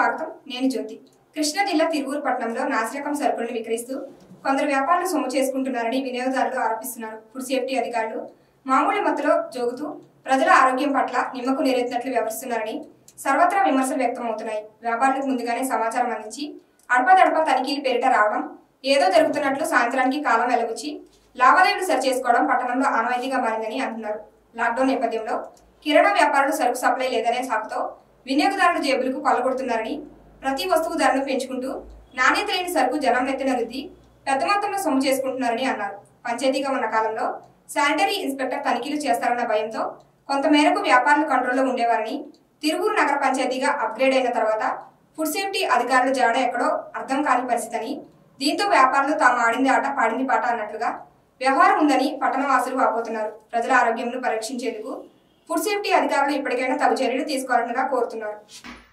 స్వాగతం నేను జ్యోతి కృష్ణా జిల్లా తిరువూరు పట్టణంలో నాసిరకం సరుకులను విక్రయిస్తూ కొందరు వ్యాపారులు సొమ్ము చేసుకుంటున్నారని వినియోగదారులు ఆరోపిస్తున్నారు ఫుడ్ సేఫ్టీ అధికారులు మామూలు మత్తులో జోగుతూ ప్రజల ఆరోగ్యం పట్ల నిమ్మకు నీరెత్తినట్లు వ్యవహరిస్తున్నారని సర్వత్రా విమర్శలు వ్యక్తమవుతున్నాయి వ్యాపారులకు ముందుగానే సమాచారం అందించి అడపదడప తనిఖీలు పేరిట రావడం ఏదో జరుగుతున్నట్లు సాయంత్రానికి కాలం వెలగుచ్చి లావాదేవీలు సరి చేసుకోవడం పట్టణంలో ఆనవాయితీగా మారిందని అంటున్నారు లాక్డౌన్ నేపథ్యంలో కిరాణా వ్యాపారులు సరుకు సప్లై లేదనే సాకుతో వినియోగదారుల జేబులకు కొల్లగొడుతున్నారని ప్రతి వస్తువు ధరను పెంచుకుంటూ నాణ్యత లేని సరుకు జనం నెత్తిన రుద్ది పెద్ద మొత్తంలో సొమ్ము చేసుకుంటున్నారని అన్నారు పంచాయతీగా ఉన్న కాలంలో శానిటరీ ఇన్స్పెక్టర్ తనిఖీలు చేస్తారన్న భయంతో కొంతమేరకు వ్యాపారులు కంట్రోల్లో ఉండేవారని తిరువూరు నగర పంచాయతీగా అప్గ్రేడ్ అయిన తర్వాత ఫుడ్ సేఫ్టీ అధికారుల జాడ ఎక్కడో అర్థం కాని పరిస్థితి అని దీంతో వ్యాపారులు తాము ఆడింది ఆట పాడింది పాట అన్నట్లుగా వ్యవహారం ఉందని పట్టణవాసులు వాపోతున్నారు ప్రజల ఆరోగ్యంను పరీక్షించేందుకు ఫుడ్ సేఫ్టీ అధికారులు ఇప్పటికైనా తగు చర్యలు తీసుకోవాలని కోరుతున్నారు